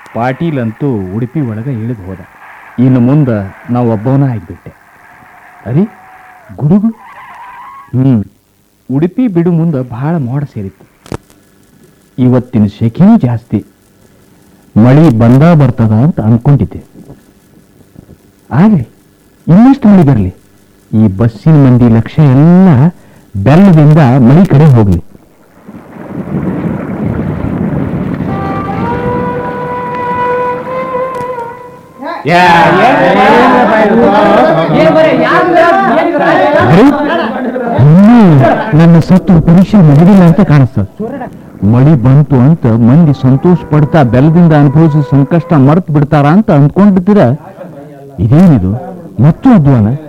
ಪಾಟೀಲ್ ಅಂತೂ ಉಡುಪಿ ಒಳಗೆ ಇಳಿದು ಹೋದ ಇನ್ನು ಮುಂದೆ ನಾವು ಒಬ್ಬವನ ಆಗಿಬಿಟ್ಟೆ ಅರಿ ಗುಡುಗು ಹ್ಮ್ ಉಡುಪಿ ಬಿಡು ಮುಂದೆ ಬಹಳ ಮೋಡ ಸೇರಿತ್ತು ಇವತ್ತಿನ ಶೆಕೆನೂ ಜಾಸ್ತಿ ಮಳಿ ಬಂದ ಬರ್ತದ ಅಂತ ಅನ್ಕೊಂಡಿದ್ದೆ ಆಗ್ಲಿ ಇನ್ನಷ್ಟು ಮಳಿ ಬರಲಿ ಈ ಬಸ್ಸಿನ ಮಂದಿ ಲಕ್ಷ್ಯ ಎಲ್ಲ ಬೆಲ್ಲದಿಂದ ಮಳಿ ಕಡೆ ಹೋಗ್ಲಿ ಅರೆ, ಇನ್ನೂ ನನ್ನ ಸತ್ತು ಪರೀಕ್ಷೆ ಮುಗಿದಿಲ್ಲ ಅಂತ ಕಾಣಿಸ್ತದೆ ಮಳಿ ಬಂತು ಅಂತ ಮಂದಿ ಸಂತೋಷ ಪಡ್ತಾ ಬೆಲ್ಲದಿಂದ ಅನುಭವಿಸಿದ ಸಂಕಷ್ಟ ಮರ್ತು ಬಿಡ್ತಾರ ಅಂತ ಅಂದ್ಕೊಂಡ್ಬಿಟ್ಟಿರ ಇದೇನಿದು ಮತ್ತು ಅದ್ವಾನ